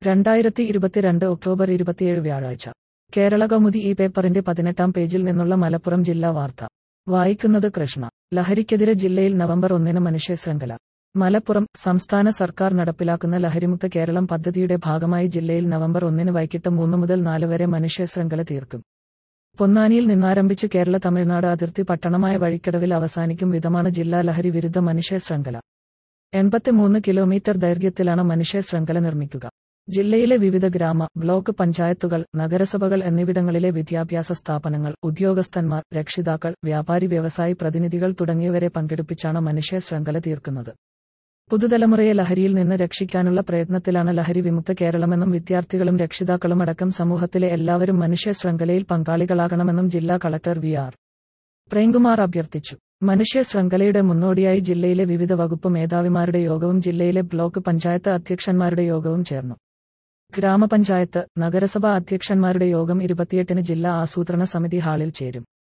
രണ്ടായിരത്തി ഇരുപത്തിരണ്ട് ഒക്ടോബർ ഇരുപത്തിയേഴ് വ്യാഴാഴ്ച കേരള കൗമുദി ഈ പേപ്പറിന്റെ പതിനെട്ടാം പേജിൽ നിന്നുള്ള മലപ്പുറം ജില്ലാ വാർത്ത വായിക്കുന്നത് കൃഷ്ണ ലഹരിക്കെതിരെ ജില്ലയിൽ നവംബർ ഒന്നിന് മനുഷ്യ ശൃംഖല മലപ്പുറം സംസ്ഥാന സർക്കാർ നടപ്പിലാക്കുന്ന ലഹരിമുക്ത കേരളം പദ്ധതിയുടെ ഭാഗമായി ജില്ലയിൽ നവംബർ ഒന്നിന് വൈകിട്ട് മൂന്ന് മുതൽ നാല് വരെ മനുഷ്യ ശൃംഖല തീർക്കും പൊന്നാനിയിൽ നിന്നാരംഭിച്ച് കേരള തമിഴ്നാട് അതിർത്തി പട്ടണമായ വഴിക്കടവിൽ അവസാനിക്കും വിധമാണ് ജില്ലാ ലഹരി വിരുദ്ധ മനുഷ്യ ശൃംഖല എൺപത്തിമൂന്ന് കിലോമീറ്റർ ദൈർഘ്യത്തിലാണ് മനുഷ്യ ശൃംഖല നിർമ്മിക്കുക ജില്ലയിലെ വിവിധ ഗ്രാമ ബ്ലോക്ക് പഞ്ചായത്തുകൾ നഗരസഭകൾ എന്നിവിടങ്ങളിലെ വിദ്യാഭ്യാസ സ്ഥാപനങ്ങൾ ഉദ്യോഗസ്ഥന്മാർ രക്ഷിതാക്കൾ വ്യാപാരി വ്യവസായി പ്രതിനിധികൾ തുടങ്ങിയവരെ പങ്കെടുപ്പിച്ചാണ് മനുഷ്യ ശൃംഖല തീർക്കുന്നത് പുതുതലമുറയെ ലഹരിയിൽ നിന്ന് രക്ഷിക്കാനുള്ള പ്രയത്നത്തിലാണ് ലഹരി വിമുക്ത കേരളമെന്നും വിദ്യാർത്ഥികളും രക്ഷിതാക്കളും അടക്കം സമൂഹത്തിലെ എല്ലാവരും മനുഷ്യ ശൃംഖലയിൽ പങ്കാളികളാകണമെന്നും ജില്ലാ കളക്ടർ വി ആർ പ്രേംകുമാർ അഭ്യർത്ഥിച്ചു മനുഷ്യ ശൃംഖലയുടെ മുന്നോടിയായി ജില്ലയിലെ വിവിധ വകുപ്പ് മേധാവിമാരുടെ യോഗവും ജില്ലയിലെ ബ്ലോക്ക് പഞ്ചായത്ത് അധ്യക്ഷന്മാരുടെ യോഗവും ചേർന്നു ഗ്രാമപഞ്ചായത്ത് നഗരസഭാ അധ്യക്ഷന്മാരുടെ യോഗം ഇരുപത്തിയെട്ടിന് ജില്ലാ ആസൂത്രണ സമിതി ഹാളിൽ ചേരും